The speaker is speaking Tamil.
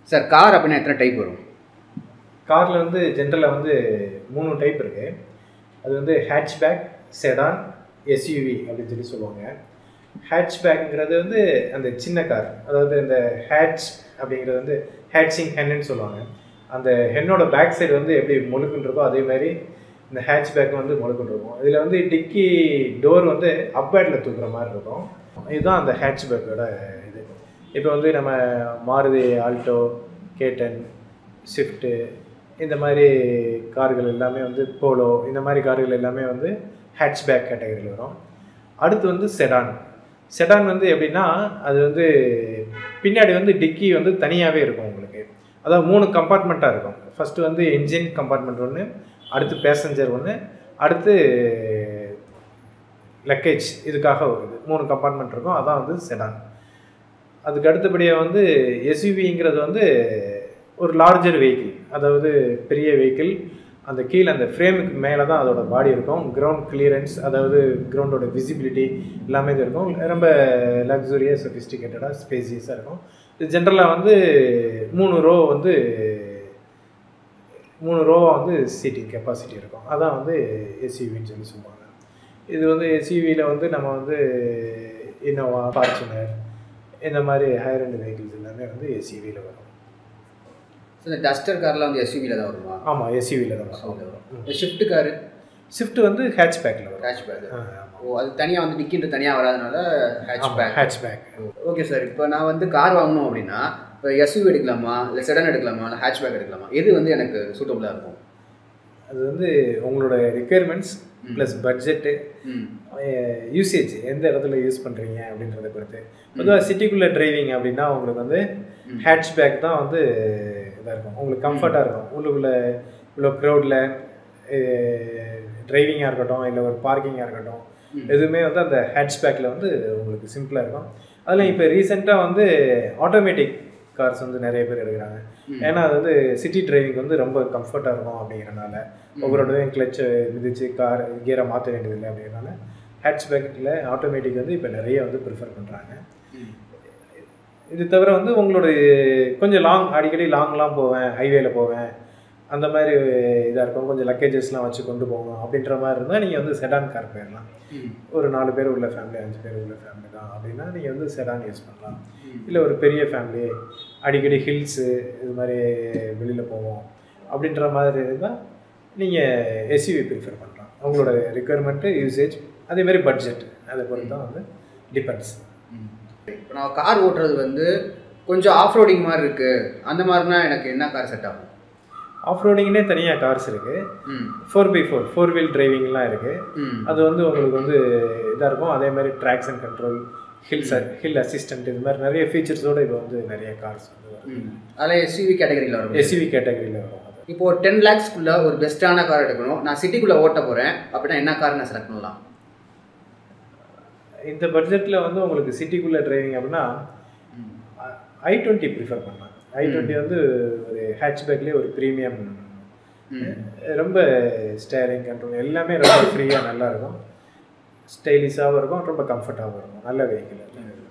சார் கார் அப்படின்னா எத்தனை டைப் வரும் காரில் வந்து ஜென்ரலாக வந்து மூணு டைப் இருக்குது அது வந்து ஹேட்ச்பேக் செடான் எஸ்யூவி அப்படின்னு சொல்லி சொல்லுவாங்க ஹேட்ச்பேக்ங்கிறது வந்து அந்த சின்ன கார் அதாவது இந்த ஹேட்ச் அப்படிங்கிறது வந்து ஹேட்சிங் ஹென்னு சொல்லுவாங்க அந்த ஹென்னோட பேக் சைடு வந்து எப்படி முழுக்குன்னு இருக்கோ அதே மாதிரி இந்த ஹேட்ச்பேக் வந்து முழுக்குன்னு இருக்கும் இதில் வந்து டிக்கி டோர் வந்து அப்பேட்டில் தூக்குற மாதிரி இருக்கும் இதுதான் அந்த ஹேட்ச்பேக்கோட இது இப்போ வந்து நம்ம மாருதி ஆல்டோ கேட்டன் ஸ்விஃப்ட்டு இந்த மாதிரி கார்கள் எல்லாமே வந்து போலோ இந்த மாதிரி கார்கள் எல்லாமே வந்து ஹேட்ச்பேக் கேட்டகரியில் வரும் அடுத்து வந்து செடான் செடான் வந்து எப்படின்னா அது வந்து பின்னாடி வந்து டிக்கி வந்து தனியாகவே இருக்கும் உங்களுக்கு அதாவது மூணு கம்பார்ட்மெண்ட்டாக இருக்கும் ஃபஸ்ட்டு வந்து என்ஜின் கம்பார்ட்மெண்ட் ஒன்று அடுத்து பேசஞ்சர் ஒன்று அடுத்து லக்கேஜ் இதுக்காக வருது மூணு கம்பார்ட்மெண்ட் இருக்கும் அதான் வந்து செடான் அதுக்கு அடுத்தபடியாக வந்து எஸ்யூவிங்கிறது வந்து ஒரு லார்ஜர் வெஹிக்கிள் அதாவது பெரிய வெஹிக்கிள் அந்த கீழே அந்த ஃப்ரேமுக்கு மேலே தான் அதோட பாடி இருக்கும் கிரவுண்ட் கிளியரன்ஸ் அதாவது கிரவுண்டோட விசிபிலிட்டி எல்லாமே இது இருக்கும் ரொம்ப லக்ஸுரியாக சொஃபிஸ்டிகேட்டடாக ஸ்பேசியஸாக இருக்கும் இது ஜென்ரலாக வந்து மூணு ரோ வந்து மூணு ரோவாக வந்து சீட்டிங் கெப்பாசிட்டி இருக்கும் அதான் வந்து எஸ்யூவின்னு சொல்லி சொல்லுவாங்க இது வந்து எஸ்யூவியில் வந்து நம்ம வந்து இன்னோவா ஃபார்ச்சுனர் இந்த மாதிரி ஹையர் அண்ட் வெஹிக்கிள்ஸ் எல்லாமே வந்து எஸ்யூவியில் வரும் ஸோ இந்த டஸ்டர் கார்லாம் வந்து எஸ்யூவியில் தான் வருமா ஆமாம் எஸ்யூவியில் தான் வரும் எஸ்யூவியில் வரும் இந்த ஷிஃப்ட் காரு ஸ்விஃப்ட் வந்து ஹேட்ச் பேக்கில் வரும் ஹேட்ச் பேக் ஆ, ஓ அது தனியாக வந்து டிக்கின்ற தனியாக வராதனால ஹேட்ச் ஆமாம் back hatchback okay sir இப்போ நான் வந்து கார் வாங்கணும் அப்படின்னா இப்போ எஸ்யூவி எடுக்கலாமா இல்லை செடன் எடுக்கலாமா இல்லை ஹேட்ச் பேக் எடுக்கலாமா எது வந்து எனக்கு சூட்டபுளாக இருக்கும் அது வந்து உங்களோட ரெக்குயர்மெண்ட்ஸ் ப்ளஸ் பட்ஜெட்டு ம் யூசேஜ் எந்த இடத்துல யூஸ் பண்ணுறீங்க அப்படின்றத பொறுத்து பொதுவாக சிட்டிக்குள்ளே டிரைவிங் அப்படின்னா உங்களுக்கு வந்து ஹேட்ச் பேக் தான் வந்து இதாக இருக்கும் உங்களுக்கு கம்ஃபர்ட்டாக இருக்கும் உள்ளுக்குள்ளே இவ்வளோ க்ரௌடில் டிரைவிங்காக இருக்கட்டும் இல்லை ஒரு பார்க்கிங்காக இருக்கட்டும் எதுவுமே வந்து அந்த ஹேட்ச் பேக்கில் வந்து உங்களுக்கு சிம்பிளாக இருக்கும் அதில் இப்போ ரீசெண்டாக வந்து ஆட்டோமேட்டிக் கார்ஸ் வந்து நிறைய பேர் எடுக்கிறாங்க ஏன்னா அது வந்து சிட்டி டிரைவிங் வந்து ரொம்ப கம்ஃபர்ட்டாக இருக்கும் அப்படிங்கிறனால ஒவ்வொரு இடத்தையும் கிளச்சை மிதிச்சு கார் கியரை மாற்ற வேண்டியதில்லை அப்படிங்கிறனால ஹேட்ச் பேக்கில் ஆட்டோமேட்டிக் வந்து இப்போ நிறைய வந்து ப்ரிஃபர் பண்ணுறாங்க இது தவிர வந்து உங்களோட கொஞ்சம் லாங் அடிக்கடி லாங்லாம் போவேன் ஹைவேல போவேன் அந்த மாதிரி இதாக இருக்கும் கொஞ்சம் லக்கேஜஸ்லாம் வச்சு கொண்டு போகணும் அப்படின்ற மாதிரி இருந்தால் நீங்கள் வந்து செடான் கார் போயிடலாம் ஒரு நாலு பேர் உள்ள ஃபேமிலி அஞ்சு பேர் உள்ள ஃபேமிலி தான் அப்படின்னா நீங்கள் வந்து செடான் யூஸ் பண்ணலாம் இல்லை ஒரு பெரிய ஃபேமிலி அடிக்கடி ஹில்ஸு இது மாதிரி வெளியில் போவோம் அப்படின்ற மாதிரி இருந்தால் நீங்கள் எஸ்யூவி ப்ரிஃபர் பண்ணலாம் உங்களோட ரெக்குயர்மெண்ட்டு யூசேஜ் அதே மாதிரி பட்ஜெட் அதை பொறுத்து தான் வந்து டிபெண்ட்ஸ் இப்போ நான் கார் ஓட்டுறது வந்து கொஞ்சம் ஆஃப் ரோடிங் மாதிரி இருக்குது அந்த மாதிரினா எனக்கு என்ன கார் செட் ஆகும் ஆஃப் ரோடிங்னே தனியாக கார்ஸ் இருக்குது ம் four by four four wheel டிரைவிங்லாம் இருக்குது ம் அது வந்து உங்களுக்கு வந்து இதாக இருக்கும் அதே மாதிரி traction control hill hill assistant இது மாதிரி நிறைய ஃபீச்சர்ஸோடு இப்போ வந்து நிறைய கார்ஸ் வந்து வரும் ம் அதில் எஸ்யூவி கேட்டகரியில் வரும் எஸ்யூவி கேட்டகரியில் வரும் அது இப்போ ஒரு டென் லேக்ஸ்க்குள்ள ஒரு பெஸ்ட்டான கார் எடுக்கணும் நான் சிட்டிக்குள்ளே ஓட்ட போகிறேன் அப்படின்னா என்ன கார் நான் செலக்ட் பண்ணலாம் இந்த பட்ஜெட்டில் வந்து உங்களுக்கு சிட்டிக்குள்ளே டிரைவிங் அப்படின்னா ஐ டுவெண்ட்டி ப்ரிஃபர் பண்ணலாம் ஐ டுவெண்ட்டி வந்து ஒரு ஹேட்ச்பேக்லேயே ஒரு ப்ரீமியம் ரொம்ப ஸ்டேரிங் கண்ட்ரோல் எல்லாமே ரொம்ப ஃப்ரீயாக நல்லா இருக்கும் ஸ்டைலிஷாகவும் இருக்கும் ரொம்ப கம்ஃபர்ட்டாகவும் இருக்கும் நல்ல வெஹிக்கிள்